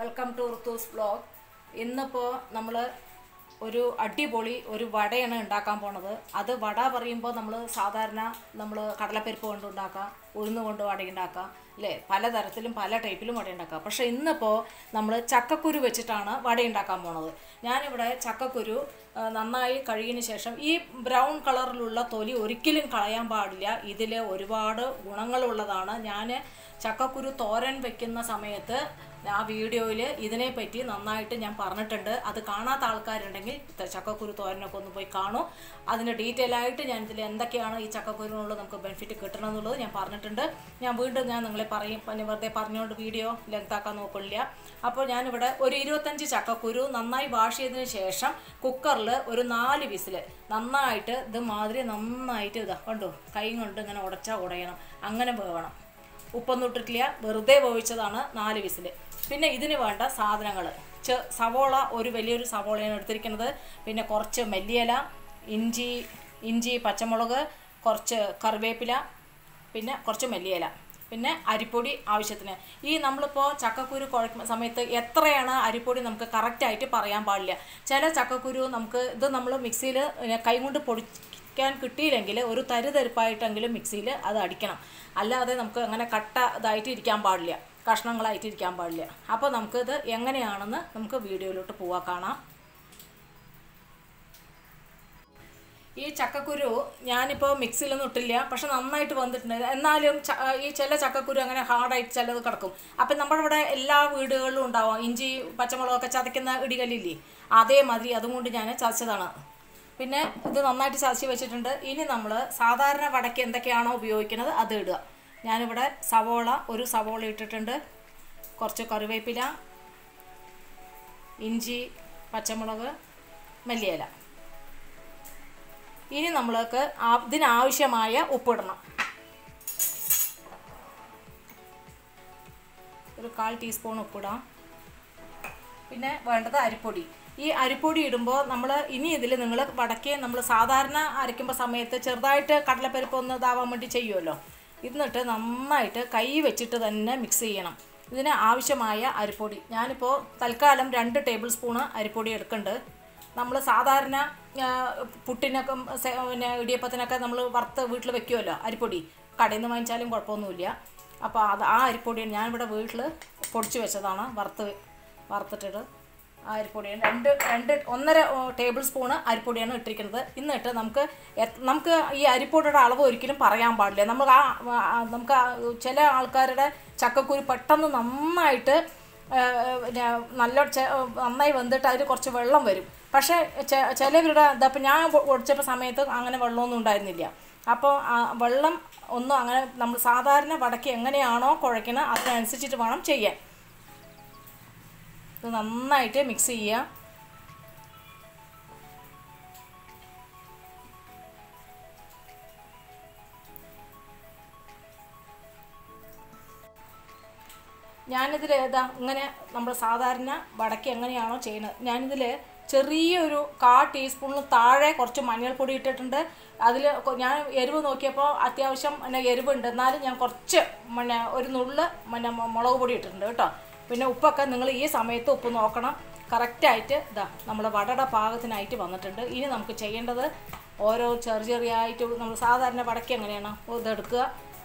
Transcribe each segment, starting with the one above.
welcome to ഋത്തൂസ് vlog ഇന്നിപ്പോൾ നമ്മൾ ഒരു അടിപൊളി ഒരു വടയാണ് ഉണ്ടാക്കാൻ പോണത് അത് വട പറയുമ്പോൾ നമ്മൾ സാധാരണ നമ്മൾ കടലപ്പരിപ്പ് കൊണ്ട് ഉണ്ടാക്കാം ഉഴുന്ന് കൊണ്ട് വട ഉണ്ടാക്കാം അല്ലേ പലതരത്തിലും പല ടൈപ്പിലും വട ഉണ്ടാക്കാം പക്ഷേ ഇന്നിപ്പോൾ നമ്മൾ ചക്കക്കുരു വെച്ചിട്ടാണ് വട ഉണ്ടാക്കാൻ പോണത് ഞാനിവിടെ ചക്കക്കുരു ആ, നന്നായി കഴുകിയതിന് ശേഷം ഈ ബ്രൗൺ കളറിലുള്ള തൊലി ഒരിക്കലും കളയാൻ പാടില്ല ഇതിൽ ഒരുപാട് ഗുണങ്ങളുള്ളതാണ് ഞാൻ ചക്കക്കുരു തോരൻ വെക്കുന്ന സമയത്ത് ആ വീഡിയോയിൽ ഇതിനെപ്പറ്റി നന്നായിട്ട് ഞാൻ പറഞ്ഞിട്ടുണ്ട് അത് കാണാത്ത ആൾക്കാരുണ്ടെങ്കിൽ ത- ചക്കക്കുരു തോരനൊക്കെ ഒന്ന് പോയി കാണൂ അതിൻ്റെ ഡീറ്റെയിൽ ആയിട്ട് ഞാൻ ഇതിൽ എന്തൊക്കെയാണ് ഈ ചക്കക്കുരുവിനുള്ളത് നമുക്ക് ബെനിഫിറ്റ് കിട്ടണം എന്നുള്ളത് ഞാൻ പറഞ്ഞിട്ടുണ്ട് ഞാൻ വീണ്ടും ഞാൻ നിങ്ങളെ പറയും പിന്നെ വെറുതെ പറഞ്ഞുകൊണ്ട് വീഡിയോ ലെങ്താക്കാൻ നോക്കില്ല അപ്പോൾ ഞാനിവിടെ ഒരു ഇരുപത്തഞ്ച് ചക്കക്കുരു നന്നായി വാഷ് ചെയ്തതിന് ശേഷം കുക്കറിൽ ഒരു നാല് വിസിൽ നന്നായിട്ട് ഇത് മാതിരി നന്നായിട്ട് ഇതാ കണ്ടു കൈ കൊണ്ട് ഇങ്ങനെ ഉടച്ചാൽ ഉടയണം അങ്ങനെ വേവണം ഉപ്പൊന്നും ഇട്ടിട്ടില്ല വെറുതെ വേവിച്ചതാണ് നാല് വിസിൽ പിന്നെ ഇതിന് വേണ്ട സാധനങ്ങൾ ചെ സവോള ഒരു വലിയൊരു സവോളയാണ് എടുത്തിരിക്കുന്നത് പിന്നെ കുറച്ച് മല്ലിയില ഇഞ്ചി ഇഞ്ചി പച്ചമുളക് കുറച്ച് കറിവേപ്പില പിന്നെ കുറച്ച് മല്ലിയില പിന്നെ അരിപ്പൊടി ആവശ്യത്തിന് ഈ നമ്മളിപ്പോൾ ചക്കക്കുരു കുഴക്കുന്ന സമയത്ത് എത്രയാണ് അരിപ്പൊടി നമുക്ക് കറക്റ്റായിട്ട് പറയാൻ പാടില്ല ചില ചക്കക്കുരു നമുക്ക് ഇത് നമ്മൾ മിക്സിയിൽ കൈകൊണ്ട് പൊടിക്കാൻ കിട്ടിയില്ലെങ്കിൽ ഒരു തരിതരിപ്പായിട്ടെങ്കിലും മിക്സിയിൽ അത് അടിക്കണം അല്ലാതെ നമുക്ക് അങ്ങനെ കട്ട ഇതായിട്ട് ഇരിക്കാൻ പാടില്ല കഷ്ണങ്ങളായിട്ട് ഇരിക്കാൻ പാടില്ല അപ്പോൾ നമുക്കിത് എങ്ങനെയാണെന്ന് നമുക്ക് വീഡിയോയിലോട്ട് പോവാൻ കാണാം ഈ ചക്കക്കുരു ഞാനിപ്പോൾ മിക്സിയിലൊന്നും ഇട്ടില്ല പക്ഷെ നന്നായിട്ട് വന്നിട്ടുണ്ട് എന്നാലും ച- ഈ ചില ചക്കക്കുരു അങ്ങനെ ഹാർഡായിട്ട് ചിലത് കിടക്കും അപ്പം നമ്മുടെ ഇവിടെ എല്ലാ വീടുകളിലും ഉണ്ടാവും ഇഞ്ചി പച്ചമുളകൊക്കെ ചതയ്ക്കുന്ന ഇടികല്ലില്ലേ അതേമാതിരി അതും കൊണ്ട് ഞാൻ ചതച്ചതാണ് പിന്നെ ഇത് നന്നായിട്ട് ചതച്ച് വെച്ചിട്ടുണ്ട് ഇനി നമ്മൾ സാധാരണ വടക്ക് എന്തൊക്കെയാണോ ഉപയോഗിക്കുന്നത് അത് ഇടുക ഞാനിവിടെ സവോള ഒരു സവോള ഇട്ടിട്ടുണ്ട് കുറച്ച് കറിവേപ്പില ഇഞ്ചി പച്ചമുളക് മല്ലിയില ഇനി നമ്മൾക്ക് ആ- ഇതിനാവശ്യമായ ഉപ്പിടണം ഒരു കാൽ ടീസ്പൂൺ ഉപ്പിടാം പിന്നെ വേണ്ടത് അരിപ്പൊടി ഈ അരിപ്പൊടി ഇടുമ്പോൾ നമ്മൾ ഇനി ഇതിൽ നിങ്ങൾ വടക്കേ നമ്മൾ സാധാരണ അരയ്ക്കുമ്പോൾ സമയത്ത് ചെറുതായിട്ട് കടലപ്പരിപ്പ് ഒന്ന് ഇതാവാൻ വേണ്ടി ചെയ്യുമല്ലോ എന്നിട്ട് നന്നായിട്ട് കൈ വെച്ചിട്ട് തന്നെ മിക്സ് ചെയ്യണം ഇതിന് ആവശ്യമായ അരിപ്പൊടി ഞാനിപ്പോൾ തൽക്കാലം രണ്ട് ടേബിൾ സ്പൂണ് അരിപ്പൊടി എടുക്കുന്നുണ്ട് നമ്മൾ സാധാരണ ആ, പുട്ടിനൊക്കെ സെ- പിന്നെ ഇടിയപ്പത്തിനൊക്കെ നമ്മൾ വറുത്ത് വീട്ടിൽ വെക്കുമല്ലോ അരിപ്പൊടി കടയിൽ നിന്ന് വാങ്ങിച്ചാലും കുഴപ്പമൊന്നുമില്ല അപ്പോൾ അത് ആ അരിപ്പൊടി ഞാനിവിടെ വീട്ടിൽ പൊടിച്ച് വെച്ചതാണ് വറുത്ത് വറുത്തിട്ടിട്ട് ആ അരിപ്പൊടിയാണ് രണ്ട് രണ്ട് ഒന്നര ഓ, ടേബിൾ സ്പൂണ് അരിപ്പൊടിയാണ് ഇട്ടിരിക്കുന്നത് എന്നിട്ട് നമുക്ക് എത്- നമുക്ക് ഈ അരിപ്പൊടിയുടെ അളവ് ഒരിക്കലും പറയാൻ പാടില്ല നമുക്ക് ആ ആ, നമുക്ക് ആ ചില ആൾക്കാരുടെ ചക്കക്കുരു പെട്ടെന്ന് നന്നായിട്ട് ആ, പിന്നെ നല്ല ചെ- നന്നായി വെന്തിട്ട് അതിൽ കുറച്ച് വെള്ളം വരും പക്ഷേ ചെ- ചിലവരുടെ ഇതപ്പോൾ ഞാൻ ഒടിച്ചപ്പോൾ സമയത്ത് അങ്ങനെ വെള്ളമൊന്നും ഉണ്ടായിരുന്നില്ല അപ്പോൾ ആ വെള്ളം ഒന്നും അങ്ങനെ നമ്മൾ സാധാരണ വടക്ക് എങ്ങനെയാണോ കുഴയ്ക്കുന്നത് അതിനനുസരിച്ചിട്ട് വേണം ചെയ്യാൻ ഇത് നന്നായിട്ട് മിക്സ് ചെയ്യുക ഞാനിതിൽ ഏതാ ഇങ്ങനെ നമ്മൾ സാധാരണ വടക്ക് എങ്ങനെയാണോ ചെയ്യുന്നത് ഞാനിതിൽ ചെറിയൊരു കാ ടീസ്പൂണിന് താഴെ കുറച്ച് മഞ്ഞൾപ്പൊടി ഇട്ടിട്ടുണ്ട് അതിൽ ഞാൻ എരിവ് നോക്കിയപ്പോൾ അത്യാവശ്യം പിന്നെ എരിവുണ്ട് എന്നാലും ഞാൻ കുറച്ച് പിന്നെ ഒരു നുള്ള് പിന്നെ മു- മുളക് പൊടി ഇട്ടിട്ടുണ്ട് കേട്ടോ പിന്നെ ഉപ്പൊക്കെ നിങ്ങൾ ഈ സമയത്ത് ഉപ്പ് നോക്കണം കറക്റ്റായിട്ട് ഇതാ നമ്മുടെ വടയുടെ പാകത്തിനായിട്ട് വന്നിട്ടുണ്ട് ഇനി നമുക്ക് ചെയ്യേണ്ടത് ഓരോ ചെറിയ ചെറിയായിട്ട് നമ്മൾ സാധാരണ വടക്ക് എങ്ങനെയാണ് ഇതെടുക്കുക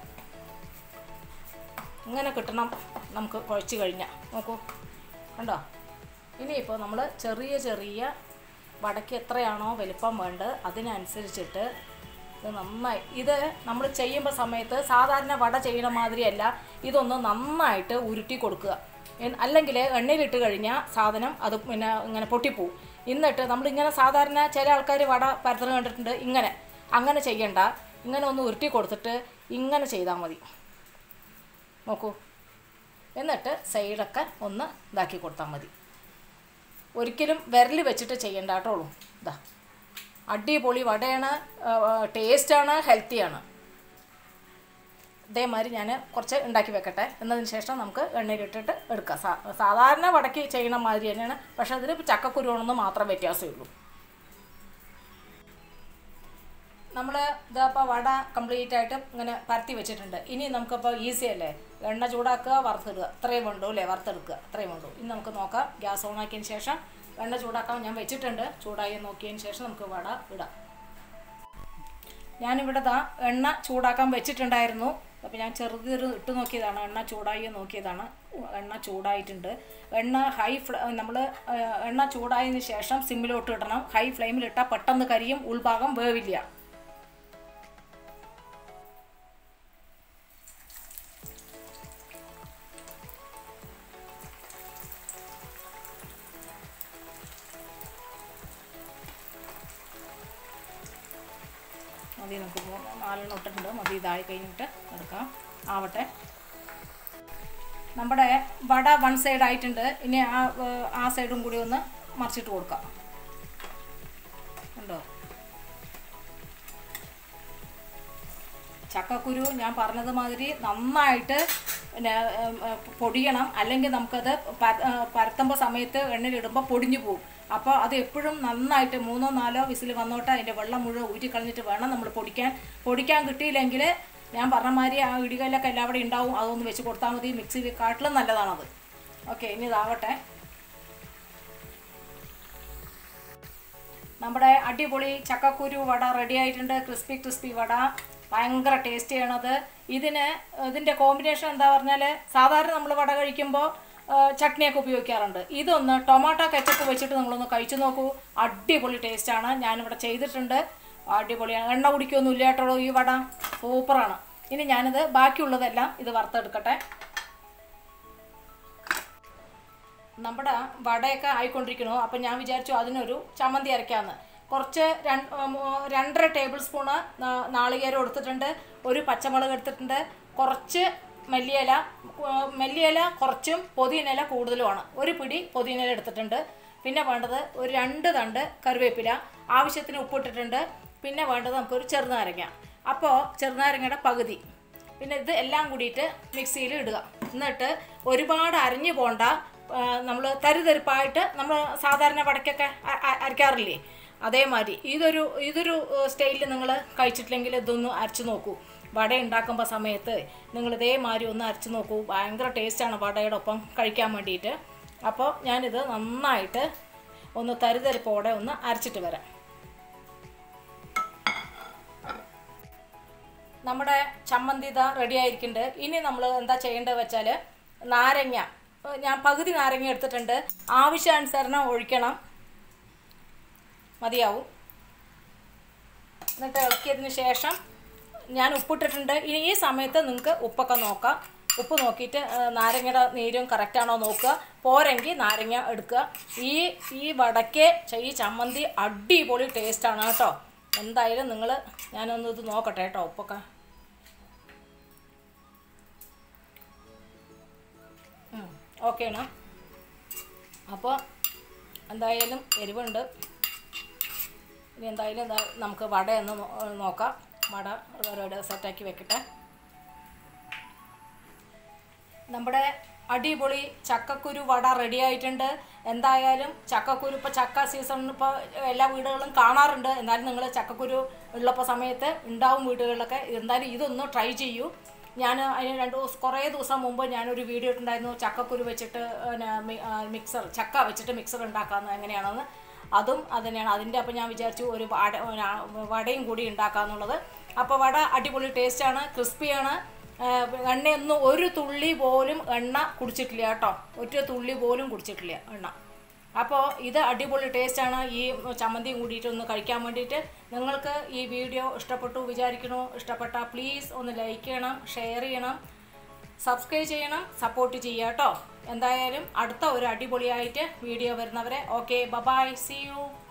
ഇങ്ങനെ കിട്ടണം നമുക്ക് കുഴച്ച് കഴിഞ്ഞാൽ നോക്കൂ കണ്ടോ ഇനിയിപ്പോൾ നമ്മൾ ചെറിയ ചെറിയ വടക്ക് എത്രയാണോ വലിപ്പം വേണ്ടത് അതിനനുസരിച്ചിട്ട് ഇത് നന്നായി ഇത് നമ്മൾ ചെയ്യുമ്പോൾ സമയത്ത് സാധാരണ വട ചെയ്യണ മാതിരിയല്ല ഇതൊന്ന് നന്നായിട്ട് ഉരുട്ടി കൊടുക്കുക എൻ- അല്ലെങ്കിൽ എണ്ണയിലിട്ട് കഴിഞ്ഞാൽ സാധനം അത് പിന്നെ ഇങ്ങനെ പൊട്ടിപ്പോവും എന്നിട്ട് നമ്മളിങ്ങനെ സാധാരണ ചില ആൾക്കാർ വട പരത്തണ കണ്ടിട്ടുണ്ട് ഇങ്ങനെ അങ്ങനെ ചെയ്യണ്ട ഇങ്ങനെ ഒന്ന് ഉരുട്ടി കൊടുത്തിട്ട് ഇങ്ങനെ ചെയ്താൽ മതി നോക്കൂ എന്നിട്ട് സൈഡൊക്കെ ഒന്ന് ഇതാക്കി കൊടുത്താൽ മതി ഒരിക്കലും വിരൽ വെച്ചിട്ട് ചെയ്യണ്ട കേട്ടോളൂ ഇതാ അടിപൊളി വടയാണ് ടേസ്റ്റാണ് ഹെൽത്തിയാണ് ഇതേമാതിരി ഞാൻ കുറച്ച് ഉണ്ടാക്കി വെക്കട്ടെ എന്നതിന് ശേഷം നമുക്ക് എണ്ണയിലിട്ടിട്ട് എടുക്കാം സാ സാധാരണ വടക്ക് ചെയ്യണ മാതിരി തന്നെയാണ് പക്ഷേ അതിൽ ചക്കക്കുരുവണമെന്ന് മാത്രം വ്യത്യാസമേ ഉള്ളൂ നമ്മൾ ഇതപ്പോൾ വട കംപ്ലീറ്റ് ആയിട്ട് ഇങ്ങനെ പരത്തി വെച്ചിട്ടുണ്ട് ഇനി നമുക്കിപ്പോൾ ഈസി അല്ലേ എണ്ണ ചൂടാക്കുക വറുത്തിടുക ഇത്രയും വേണ്ടു അല്ലേ വറുത്തെടുക്കുക ഇത്രയും വേണ്ടു ഇനി നമുക്ക് നോക്കാം ഗ്യാസ് ഓൺ ആക്കിയതിന് ശേഷം എണ്ണ ചൂടാക്കാൻ ഞാൻ വെച്ചിട്ടുണ്ട് ചൂടായി നോക്കിയതിന് ശേഷം നമുക്ക് വട ഇടാം ഞാനിവിടെ ദാ എണ്ണ ചൂടാക്കാൻ വെച്ചിട്ടുണ്ടായിരുന്നു അപ്പോൾ ഞാൻ ചെറുതൊരു ഇട്ട് നോക്കിയതാണ് എണ്ണ ചൂടായി നോക്കിയതാണ് എണ്ണ ചൂടായിട്ടുണ്ട് എണ്ണ ഹൈ ഫ്ല നമ്മൾ എണ്ണ ചൂടായതിന് ശേഷം സിമ്മിലോട്ട് ഇടണം ഹൈ ഫ്ലെയിമിലിട്ടാൽ പെട്ടെന്ന് കരിയും ഉൾഭാഗം വേവില്ല മതി നമുക്ക് മൂന്ന് നാലെണ്ണം ഇട്ടിട്ടുണ്ട് മതി ഇതായി കഴിഞ്ഞിട്ട് എടുക്കാം ആവട്ടെ നമ്മുടെ വട വൺ സൈഡ് ആയിട്ടുണ്ട് ഇനി ആ ഏർ, ആ സൈഡും കൂടി ഒന്ന് മറിച്ചിട്ട് കൊടുക്കാം ഉണ്ടോ ചക്കക്കുരു ഞാൻ പറഞ്ഞത് മാതിരി നന്നായിട്ട് പിന്നെ ഏം, ഏ, പൊടിയണം അല്ലെങ്കിൽ നമുക്കത് പരത്തുമ്പോൾ സമയത്ത് എണ്ണയിലിടുമ്പോൾ പൊടിഞ്ഞു പോകും അപ്പോൾ അത് എപ്പോഴും നന്നായിട്ട് മൂന്നോ നാലോ വിസിൽ വന്നോട്ട് അതിൻ്റെ വെള്ളം മുഴുവൻ ഊറ്റി കളഞ്ഞിട്ട് വേണം നമ്മൾ പൊടിക്കാൻ പൊടിക്കാൻ കിട്ടിയില്ലെങ്കിൽ ഞാൻ പറഞ്ഞ മാതിരി ആ ഇടികല്ലൊക്കെ എല്ലാവിടെ ഉണ്ടാവും അതൊന്ന് വെച്ച് കൊടുത്താൽ മതി മിക്സിയിൽ കാട്ടിലും നല്ലതാണത് ഓക്കെ ഇനി ഇതാവട്ടെ നമ്മുടെ അടിപൊളി ചക്കക്കുരു വട റെഡി ആയിട്ടുണ്ട് ക്രിസ്പി ക്രിസ്പി വട ഭയങ്കര ടേസ്റ്റിയാണത് ഇതിന് ഇതിൻ്റെ കോമ്പിനേഷൻ എന്താ പറഞ്ഞാൽ സാധാരണ നമ്മൾ വട കഴിക്കുമ്പോൾ ചട്നിയൊക്കെ ഉപയോഗിക്കാറുണ്ട് ഇതൊന്ന് ടൊമാറ്റോ കെച്ചപ്പ് വെച്ചിട്ട് നിങ്ങളൊന്ന് കഴിച്ചു നോക്കൂ അടിപൊളി ടേസ്റ്റാണ് ഞാനിവിടെ ചെയ്തിട്ടുണ്ട് അടിപൊളിയാണ് എണ്ണ കുടിക്കൊന്നും ഇല്ല കേട്ടോ ഈ വട സൂപ്പറാണ് ഇനി ഞാനിത് ബാക്കിയുള്ളതെല്ലാം ഇത് വറുത്തെടുക്കട്ടെ നമ്മുടെ വടയൊക്കെ ആയിക്കൊണ്ടിരിക്കണു അപ്പം ഞാൻ വിചാരിച്ചു അതിനൊരു ചമ്മന്തി അരയ്ക്കാമെന്ന് കുറച്ച് രണ്ട് ഉം, രണ്ടര ടേബിൾ സ്പൂണ് നാ- നാളികേരം എടുത്തിട്ടുണ്ട് ഒരു പച്ചമുളക് എടുത്തിട്ടുണ്ട് കുറച്ച് മല്ലിയില ഉം, മല്ലിയില കുറച്ചും പൊതിനയില കൂടുതലുമാണ് ഒരു പിടി പൊതിനയില എടുത്തിട്ടുണ്ട് പിന്നെ വേണ്ടത് ഒരു രണ്ട് തണ്ട് കറിവേപ്പില ആവശ്യത്തിന് ഉപ്പിട്ടിട്ടുണ്ട് പിന്നെ വേണ്ടത് നമുക്കൊരു ചെറുനാരങ്ങ അപ്പോൾ ചെറുനാരങ്ങയുടെ പകുതി പിന്നെ ഇത് എല്ലാം കൂടിയിട്ട് മിക്സിയിൽ ഇടുക എന്നിട്ട് ഒരുപാട് അരിഞ്ഞു പോണ്ട നമ്മൾ തരിതരിപ്പായിട്ട് നമ്മൾ സാധാരണ വടക്കൊക്കെ അ- അ- അരയ്ക്കാറില്ലേ അതേമാതിരി ഇതൊരു ഇതൊരു സ്റ്റൈലിൽ നിങ്ങൾ കഴിച്ചിട്ടില്ലെങ്കിൽ ഇതൊന്ന് അരച്ച് നോക്കൂ വട ഉണ്ടാക്കുമ്പോൾ സമയത്ത് നിങ്ങൾ ഇതേമാതിരി ഒന്ന് അരച്ച് നോക്കൂ ഭയങ്കര ടേസ്റ്റാണ് വടയുടെ ഒപ്പം കഴിക്കാൻ വേണ്ടിയിട്ട് അപ്പോൾ ഞാനിത് നന്നായിട്ട് ഒന്ന് തരിതരിപ്പോടെ ഒന്ന് അരച്ചിട്ട് വരാം നമ്മുടെ ചമ്മന്തി ഇതാ റെഡി ആയിരിക്കുന്നുണ്ട് ഇനി നമ്മൾ എന്താ ചെയ്യേണ്ടത് വെച്ചാൽ നാരങ്ങ ഏഹ് ഞാൻ പകുതി നാരങ്ങ എടുത്തിട്ടുണ്ട് ആവശ്യാനുസരണം ഒഴിക്കണം മതിയാവും എന്നിട്ട് ഇളക്കിയതിന് ശേഷം ഞാൻ ഉപ്പിട്ടിട്ടുണ്ട് ഇനി ഈ സമയത്ത് നിങ്ങൾക്ക് ഉപ്പൊക്കെ നോക്കാം ഉപ്പ് നോക്കിയിട്ട് ഏഹ്, നാരങ്ങയുടെ നീരും കറക്റ്റാണോ നോക്കുക പോരെങ്കിൽ നാരങ്ങ എടുക്കുക ഈ ഈ വടക്ക് ഈ ചമ്മന്തി അടിപൊളി ടേസ്റ്റാണ് കേട്ടോ എന്തായാലും നിങ്ങൾ ഞാനൊന്ന് ഇത് നോക്കട്ടെ കേട്ടോ ഉപ്പൊക്കെ ഓക്കെയാണ് അപ്പോൾ എന്തായാലും എരിവുണ്ട് ഇനി എന്തായാലും എന്താ നമുക്ക് വട ഒന്ന് നോ- നോക്കാം വട ഓരോരോ സെറ്റാക്കി വെക്കട്ടെ നമ്മുടെ അടിപൊളി ചക്കക്കുരു വട റെഡി ആയിട്ടുണ്ട് എന്തായാലും ചക്കക്കുരു ഇപ്പോൾ ചക്ക സീസൺ ഇപ്പോൾ എല്ലാ വീടുകളിലും കാണാറുണ്ട് എന്നാലും നിങ്ങൾ ചക്കക്കുരു ഉള്ളപ്പോൾ സമയത്ത് ഉണ്ടാവും വീടുകളിലൊക്കെ എന്തായാലും ഇതൊന്ന് ട്രൈ ചെയ്യൂ ഞാൻ അതിന് രണ്ട് ദിവസം കുറേ ദിവസം മുമ്പ് ഞാനൊരു വീഡിയോ ഇട്ടുണ്ടായിരുന്നു ചക്കക്കുരു വെച്ചിട്ട് പിന്നെ മി- ആ, മിക്സർ ചക്ക വെച്ചിട്ട് മിക്സർ ഉണ്ടാക്കാമെന്ന് എങ്ങനെയാണെന്ന് അതും അതുതന്നെയാണ് അതിൻ്റെ അപ്പോൾ ഞാൻ വിചാരിച്ചു ഒരു വട ഒരു വടയും കൂടി ഉണ്ടാക്കാമെന്നുള്ളത് അപ്പോൾ വട അടിപൊളി ടേസ്റ്റാണ് ക്രിസ്പിയാണ് എണ്ണയൊന്നും ഒരു തുള്ളി പോലും എണ്ണ കുടിച്ചിട്ടില്ല കേട്ടോ ഒറ്റ തുള്ളി പോലും കുടിച്ചിട്ടില്ല എണ്ണ അപ്പോൾ ഇത് അടിപൊളി ടേസ്റ്റാണ് ഈ ചമ്മന്തിയും കൂടിയിട്ട് ഒന്ന് കഴിക്കാൻ വേണ്ടിയിട്ട് നിങ്ങൾക്ക് ഈ വീഡിയോ ഇഷ്ടപ്പെട്ടു വിചാരിക്കണോ ഇഷ്ടപ്പെട്ടാൽ പ്ലീസ് ഒന്ന് ലൈക്ക് ചെയ്യണം ഷെയർ ചെയ്യണം സബ്സ്ക്രൈബ് ചെയ്യണം സപ്പോർട്ട് ചെയ്യുക കേട്ടോ എന്തായാലും അടുത്ത ഒരു അടിപൊളിയായിട്ട് വീഡിയോ വരുന്നവരെ ഓക്കെ ബബായ് സി യു